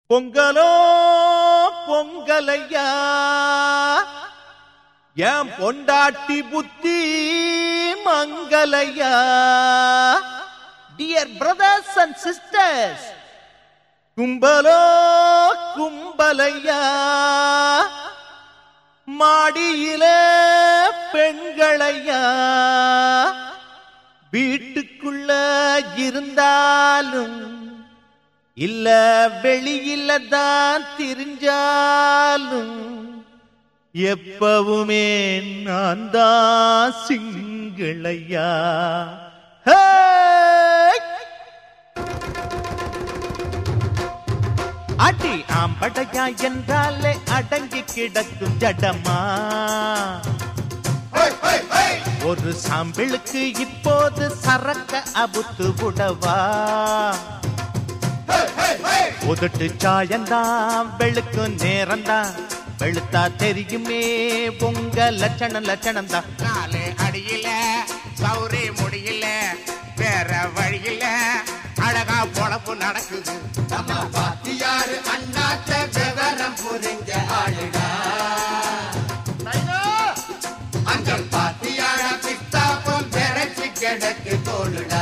பொங்கலோ பொங்கலையா என் பொண்டாட்டி புத்தி மங்கலையா டியர் பிரதர்ஸ் அண்ட் சிஸ்டர்ஸ் கும்பலோ கும்பலையா மாடியில பெண்களையா வீட்டுக்குள்ள இருந்தாலும் இல்ல வெளியில தான் திரிஞ்சாலும் எப்பவுமே நான் தான் சிங்களையா ஹே! அடி ஆம்படையா என்றாலே அடங்கி கிடக்கும் ஜடமா ஒரு சாம்பிளுக்கு இப்போது சரக்க அபுத்து விடவா உதட்டு சாயந்தான் வெளுக்கும் நேரம்தான் வெளுத்தா தெரியுமே உங்க லட்சணம் லட்சணம் தான் நாலு அடியில சௌரி முடியல வேற வழியில அழகா பொழப்பு நடக்குது நம்ம பாத்தியாரு அண்ணாத்த விவரம் புரிஞ்ச ஆளுடா அஞ்சல் பாத்தியார பிஸ்தா போல் பெறச்சு கிடக்கு தோளுடா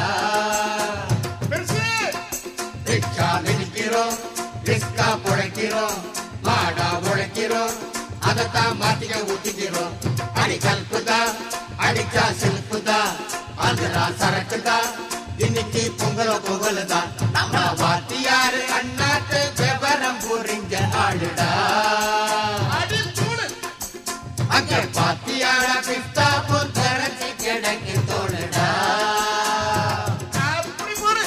ரிக்ஷா மிதிக்கிறோம் ரிஸ்கா புழைக்கிறோம் மாடா உழைக்கிறோம் அதைத்தான் மாத்திக்க ஊத்திக்கிறோம் அடி கல்புதா அடிச்சா சில்புதா அதுரா சரக்குதா இன்னைக்கு பொங்கல பொங்கலுதா நம்ம வாத்தியாரு அண்ணாத்து விவரம் புரிஞ்ச ஆளுடா அங்க பாத்தியார பிஸ்தா போல் தரச்சி கிடக்கு தோளுடா அப்படி போடு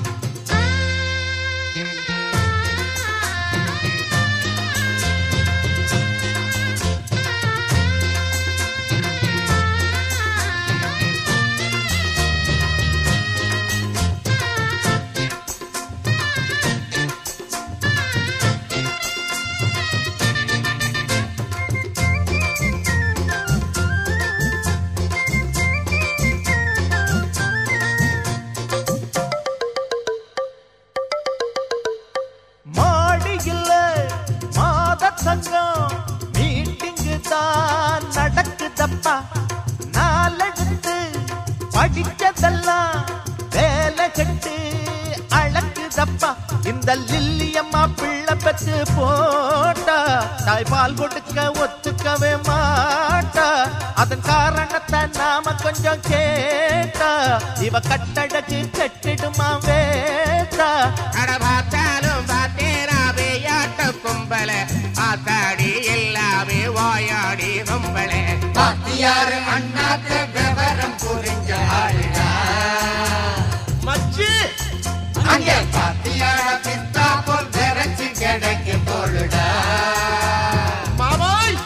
மாடியில் மாத சங்கம் மீட்டிங்கு தான் நடக்குதப்பா நாலெடுத்து படிச்சதெல்லாம் வேலை கட்டு அழகுதப்பா இந்த லில்லியம்மா பிள்ளை பெற்று போட்டா தாய்பால் கொடுக்க ஒத்துக்கவே மாட்டா அதன் காரணத்தை நாம கொஞ்சம் கேட்டா இவ கட்டடக்கு கட்டிடுமா வேட்டா அட பார்த்தாலும் பார்த்தேராவே யாட்ட கும்பல ஆத்தாடி எல்லாமே வாயாடி கும்பல பாத்தியாரு அண்ணாத்த விவரம் புரிஞ்ச ஆளுடா மச்சி அங்கே பாத்தியார பிஸ்தா போல் விரைச்சு கிடக்கு தோளுடா மாமாய்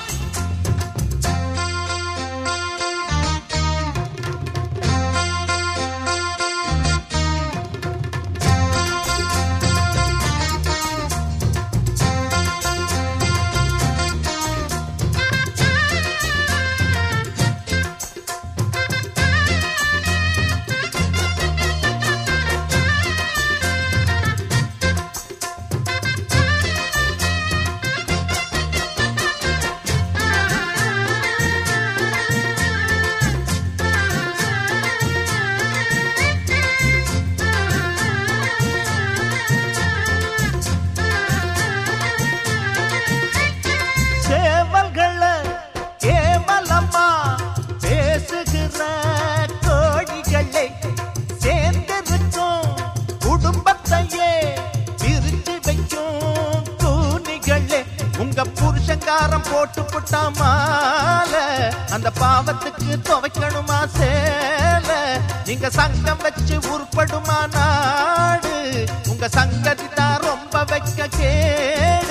சேவல்களை கேவலமா பேசுகிற கோழிகளை சேர்ந்திருக்கும் குடும்பத்தையே பிரிச்சு வைக்கும் கூனிகளே உங்க புருஷங்காரம் போட்டு புட்டா மால அந்த பாவத்துக்கு துவைக்கணுமா சேல நீங்க சங்கம் வச்சு உருப்படுமா நாடு உங்க சங்கதி தான் ரொம்ப வைக்க கேடு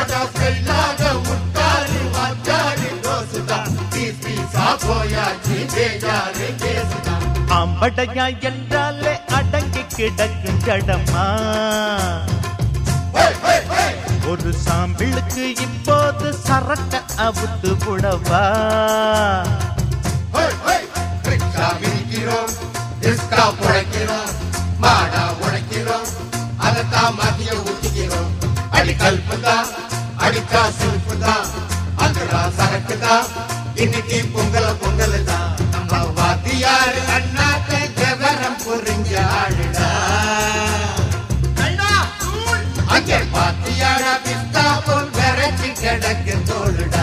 ஆம்படையா என்றாலே அடங்கி கிடக்கும் ஜடமா ஒரு சாம்பிளுக்கு இப்போது சரக்க அவுத்து புடவா ரிக்ஷா மிதிக்கிறோம் ரிஸ்கா புழைக்கிறோம் மாடா உழைக்கிறோம் அதைத்தான் மதிய ஊத்திக்கிறோம் அடி கல்பு தான் அடிச்சா சில்பு தான் அதுடா சரக்கு தான் இன்னைக்கு பொங்கல பொங்கல் தான் நம்ம வாத்தியார் அண்ணாக்க விவரம் புரிஞ்ச ஆளுடா அங்கே பாத்தியாடா பிஸ்தா போல் விரைச்சு கிடக்கு தோளுடா